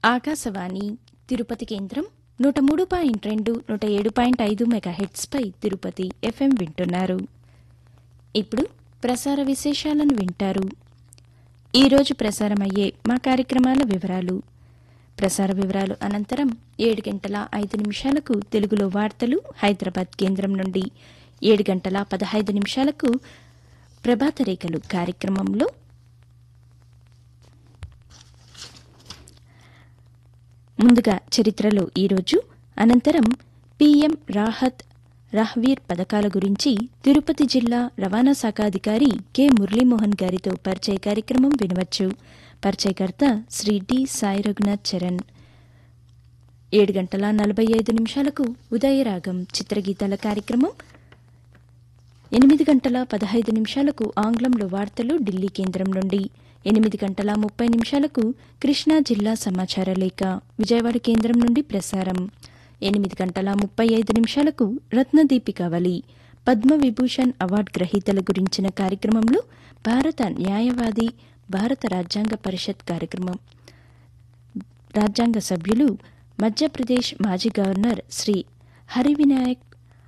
ఆకాశవాణి తిరుపతి కేంద్రం నూట మూడు పాయింట్ రెండు నూట ఏడు పాయింట్ ఐదు మెగాహెట్స్పై తిరుపతి ఎఫ్ఎం వింటున్నారు ఇప్పుడు ప్రసార విశేషాలను వింటారు ఈరోజు ప్రసారమయ్యే మా కార్యక్రమాల వివరాలు ప్రసార వివరాలు అనంతరం ఏడు గంటల ఐదు నిమిషాలకు తెలుగులో వార్తలు హైదరాబాద్ కేంద్రం నుండి ఏడు గంటల పదహైదు నిమిషాలకు ప్రభాత రేఖలు కార్యక్రమంలో ముందుగా చరిత్రలో ఈరోజు అనంతరం పీఎం రాహత్ రహ్వీర్ పథకాల గురించి తిరుపతి జిల్లా రవాణా శాఖ అధికారి కె మురళీమోహన్ గారితో పరిచయ కార్యక్రమం వినవచ్చు పరిచయకర్త శ్రీ డి సాయి రఘునాథ్ చరణ్ ఏడు గంటల నలభై ఐదు నిమిషాలకు ఉదయరాగం చిత్రగీతాల కార్యక్రమం ఎనిమిది గంటల పదహైదు నిమిషాలకు ఆంగ్లంలో వార్తలు ఢిల్లీ కేంద్రం నుండి ఎనిమిది గంటల ముప్పై నిమిషాలకు కృష్ణా జిల్లా సమాచార లేఖ విజయవాడ కేంద్రం నుండి ప్రసారం ఎనిమిది గంటల ముప్పై ఐదు నిమిషాలకు రత్నదీపికావళి పద్మవిభూషణ్ అవార్డు గ్రహీతల గురించిన కార్యక్రమంలో భారత న్యాయవాది భారత రాజ్యాంగ పరిషత్ కార్యక్రమం రాజ్యాంగ సభ్యులు మధ్యప్రదేశ్ మాజీ గవర్నర్ శ్రీ హరివినాయక్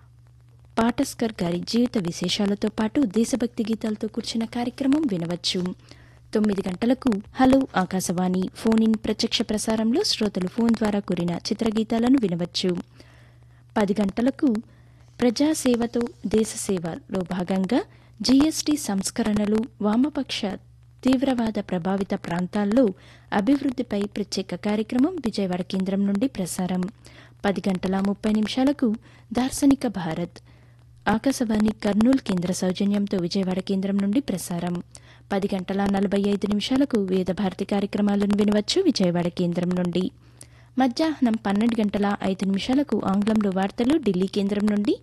పాటస్కర్ గారి జీవిత విశేషాలతో పాటు దేశభక్తి గీతాలతో కూర్చున్న కార్యక్రమం వినవచ్చు తొమ్మిది గంటలకు హలో ఆకాశవాణి ఫోన్ ఇన్ ప్రత్యక్ష ప్రసారంలో శ్రోతలు ఫోన్ ద్వారా కూరిన చిత్రగీతాలను వినవచ్చు పది గంటలకు ప్రజాసేవతో దేశసేవలో భాగంగా జీఎస్టీ సంస్కరణలు వామపక్ష తీవ్రవాద ప్రభావిత ప్రాంతాల్లో అభివృద్దిపై ప్రత్యేక కార్యక్రమం విజయవాడ కేంద్రం నుండి ప్రసారం పది గంటల ముప్పై నిమిషాలకు దార్శనిక భారత్ ఆకాశవాణి కర్నూలు కేంద్ర సౌజన్యంతో విజయవాడ కేంద్రం నుండి ప్రసారం పది గంటల నలభై ఐదు నిమిషాలకు వేద భారతి కార్యక్రమాలను వినవచ్చు విజయవాడ కేంద్రం నుండి మధ్యాహ్నం పన్నెండు గంటల ఐదు నిమిషాలకు ఆంగ్లంలో వార్తలు ఢిల్లీ కేంద్రం నుండి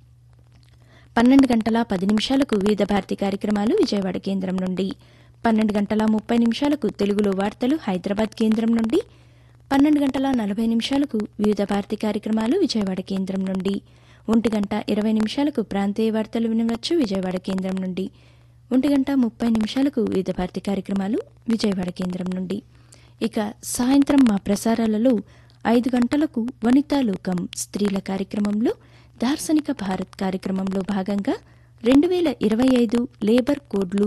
పన్నెండు గంటల పది నిమిషాలకు వివిధ భారతి కార్యక్రమాలు విజయవాడ కేంద్రం నుండి పన్నెండు గంటల ముప్పై నిమిషాలకు తెలుగులో వార్తలు హైదరాబాద్ కేంద్రం నుండి పన్నెండు గంటల నలభై నిమిషాలకు వివిధ భారతి కార్యక్రమాలు విజయవాడ కేంద్రం నుండి ఒంటి గంట ఇరవై నిమిషాలకు ప్రాంతీయ వార్తలు వినవచ్చు విజయవాడ కేంద్రం నుండి ఒంటి గంట ముప్పై నిమిషాలకు వివిధ భారతి కార్యక్రమాలు విజయవాడ కేంద్రం నుండి ఇక సాయంత్రం మా ప్రసారాలలో ఐదు గంటలకు వనితా లోకం స్త్రీల కార్యక్రమంలో దార్శనిక భారత్ కార్యక్రమంలో భాగంగా రెండు వేల ఇరవై ఐదు లేబర్ కోడ్లు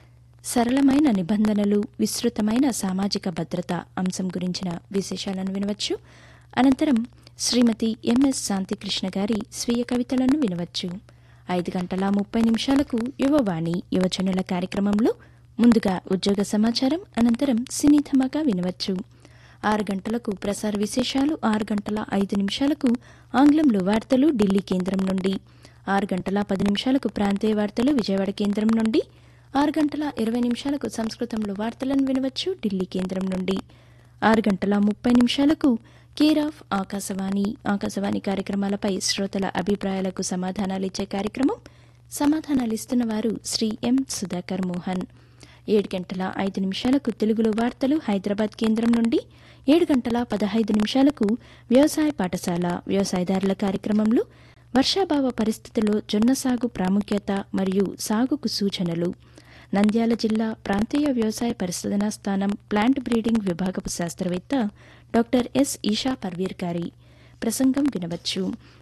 సరళమైన నిబంధనలు విస్తృతమైన సామాజిక భద్రత అంశం గురించిన విశేషాలను వినవచ్చు అనంతరం శ్రీమతి ఎంఎస్ శాంతికృష్ణ గారి స్వీయ కవితలను వినవచ్చు ఐదు గంటల ముప్పై నిమిషాలకు యువవాణి యువజనుల కార్యక్రమంలో ముందుగా ఉద్యోగ సమాచారం అనంతరం సినీ ధమాకా వినవచ్చు ఆరు గంటలకు ప్రసార విశేషాలు ఆరు గంటల ఐదు నిమిషాలకు ఆంగ్లంలో వార్తలు ఢిల్లీ కేంద్రం నుండి ఆరు గంటల పది నిమిషాలకు ప్రాంతీయ వార్తలు విజయవాడ కేంద్రం నుండి ఆరు గంటల ఇరవై నిమిషాలకు సంస్కృతంలో వార్తలను వినవచ్చు ఢిల్లీ కేంద్రం నుండి ఆరు గంటల ముప్పై నిమిషాలకు కేర్ ఆఫ్ ఆకాశవాణి ఆకాశవాణి కార్యక్రమాలపై శ్రోతల అభిప్రాయాలకు సమాధానాలిచ్చే కార్యక్రమం సమాధానాలిస్తున్న వారు శ్రీ ఎం సుధాకర్ మోహన్ ఏడు గంటల ఐదు నిమిషాలకు తెలుగులో వార్తలు హైదరాబాద్ కేంద్రం నుండి ఏడు గంటల పదహైదు నిమిషాలకు వ్యవసాయ పాఠశాల వ్యవసాయదారుల కార్యక్రమంలో వర్షాభావ పరిస్థితుల్లో జొన్న సాగు ప్రాముఖ్యత మరియు సాగుకు సూచనలు నంద్యాల జిల్లా ప్రాంతీయ వ్యవసాయ పరిశోధనా స్థానం ప్లాంట్ బ్రీడింగ్ విభాగపు శాస్త్రవేత్త డాక్టర్ ఎస్ ఈషా పర్వీర్ గారి ప్రసంగం వినవచ్చు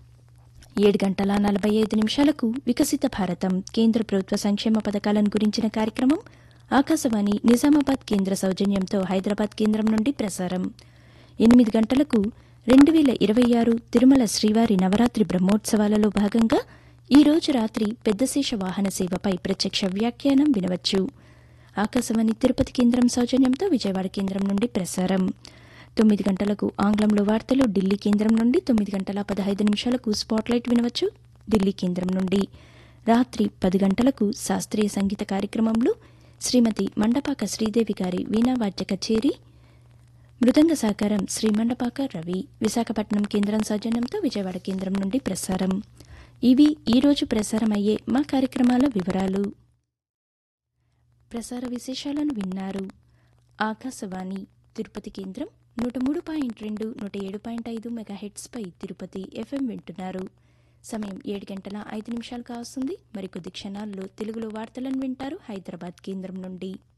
ఏడు గంటల నలభై ఐదు నిమిషాలకు వికసిత భారతం కేంద్ర ప్రభుత్వ సంక్షేమ పథకాలను గురించిన కార్యక్రమం ఆకాశవాణి నిజామాబాద్ కేంద్ర సౌజన్యంతో హైదరాబాద్ కేంద్రం నుండి ప్రసారం ఎనిమిది గంటలకు రెండు వేల ఇరవై ఆరు తిరుమల శ్రీవారి నవరాత్రి బ్రహ్మోత్సవాలలో భాగంగా ఈ రోజు రాత్రి పెద్దశేష వాహన సేవపై ప్రత్యక్ష వ్యాఖ్యానం వినవచ్చు ఆకాశవాణి తిరుపతి కేంద్రం సౌజన్యంతో విజయవాడ కేంద్రం నుండి ప్రసారం తొమ్మిది గంటలకు ఆంగ్లంలో వార్తలు ఢిల్లీ కేంద్రం నుండి తొమ్మిది గంటల పదహైదు నిమిషాలకు స్పాట్లైట్ వినవచ్చు ఢిల్లీ కేంద్రం నుండి రాత్రి పది గంటలకు శాస్త్రీయ సంగీత కార్యక్రమంలో శ్రీమతి మండపాక శ్రీదేవి గారి వీణావాద్య కచేరీ మృదంగ సాకారం శ్రీ మండపాక రవి విశాఖపట్నం కేంద్రం సౌజన్యంతో విజయవాడ కేంద్రం నుండి ప్రసారం ఇవి ఈరోజు ప్రసారమయ్యే మా కార్యక్రమాల వివరాలు ప్రసార విశేషాలను విన్నారు ఆకాశవాణి తిరుపతి కేంద్రం నూట మూడు పాయింట్ రెండు నూట ఏడు పాయింట్ ఐదు మెగాహెట్స్పై తిరుపతి ఎఫ్ఎం వింటున్నారు సమయం ఏడు గంటల ఐదు నిమిషాలు కావస్తుంది మరికొద్ది క్షణాల్లో తెలుగులో వార్తలను వింటారు హైదరాబాద్ కేంద్రం నుండి